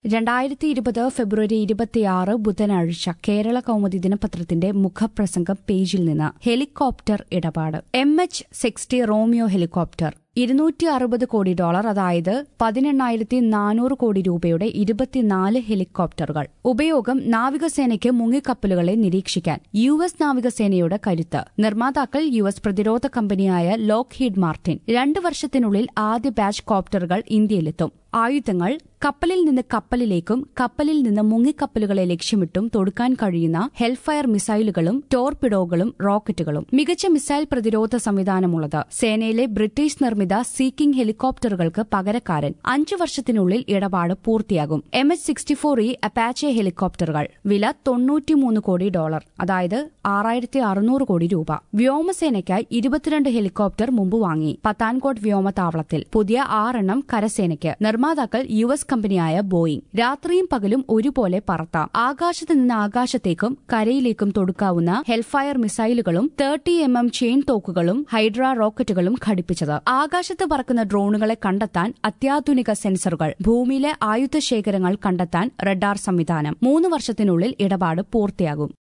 രണ്ടായിരത്തി ഇരുപത് ഫെബ്രുവരി ഇരുപത്തിയാറ് ബുധനാഴ്ച കേരള കൗമുദി ദിനപത്രത്തിന്റെ മുഖപ്രസംഗം പേജിൽ നിന്ന് ഹെലികോപ്റ്റർ ഇടപാട് M H sixty Romeo helicopter ഇരുന്നൂറ്റി അറുപത് കോടി ഡോളർ അതായത് പതിനെണ്ണായിരത്തി നാനൂറ് കോടി രൂപയുടെ ഇരുപത്തിനാല് ഹെലികോപ്റ്ററുകൾ ഉപയോഗം നാവികസേനയ്ക്ക് മുങ്ങിക്കപ്പലുകളെ നിരീക്ഷിക്കാൻ യു എസ് നാവികസേനയുടെ കരുത്ത് നിർമ്മാതാക്കൾ യു എസ് പ്രതിരോധ കമ്പനിയായ ലോക്ക് ഹീഡ് മാർട്ടിൻ രണ്ട് വർഷത്തിനുള്ളിൽ ആദ്യ ബാച്ച് കോപ്റ്ററുകൾ ഇന്ത്യയിലെത്തും ആയുധങ്ങൾ കപ്പലിൽ നിന്ന് കപ്പലിലേക്കും കപ്പലിൽ നിന്ന് മുങ്ങിക്കപ്പലുകളെ ലക്ഷ്യമിട്ടും തൊടുക്കാൻ കഴിയുന്ന ഹെൽഫയർ മിസൈലുകളും ടോർപിഡോകളും റോക്കറ്റുകളും മികച്ച മിസൈൽ പ്രതിരോധ സംവിധാനമുള്ളത് സേനയിലെ ബ്രിട്ടീഷ് നിർമ്മിത സീക്കിംഗ് ഹെലികോപ്റ്ററുകൾക്ക് പകരക്കാരൻ അഞ്ചു വർഷത്തിനുള്ളിൽ ഇടപാട് പൂർത്തിയാകും M H sixty four E Apache ഹെലികോപ്റ്ററുകൾ വില തൊണ്ണൂറ്റിമൂന്ന് കോടി ഡോളർ അതായത് ആറായിരത്തി അറുന്നൂറ് കോടി രൂപ വ്യോമസേനയ്ക്കായി ഇരുപത്തിരണ്ട് ഹെലികോപ്റ്റർ മുമ്പ് വാങ്ങി പത്താൻകോട്ട് വ്യോമതാവളത്തിൽ പുതിയ ആറെണ്ണം കരസേനയ്ക്ക് നിർമ്മാതാക്കൾ യു എസ് കമ്പനിയായ ബോയിംഗ് രാത്രിയും പകലും ഒരുപോലെ പറത്താം ആകാശത്ത് നിന്ന് ആകാശത്തേക്കും കരയിലേക്കും തൊടുക്കാവുന്ന ഹെൽഫയർ മിസൈലുകളും തേർട്ടി എം എം ചെയിൻ തോക്കുകളും ഹൈഡ്ര റോക്കറ്റുകളും ഘടിപ്പിച്ചത് ആകാശത്ത് പറക്കുന്ന ഡ്രോണുകളെ കണ്ടെത്താൻ അത്യാധുനിക സെൻസറുകൾ ഭൂമിയിലെ ആയുധശേഖരങ്ങൾ കണ്ടെത്താൻ റഡാർ സംവിധാനം മൂന്ന് വർഷത്തിനുള്ളിൽ ഇടപാട് പൂർത്തിയാകും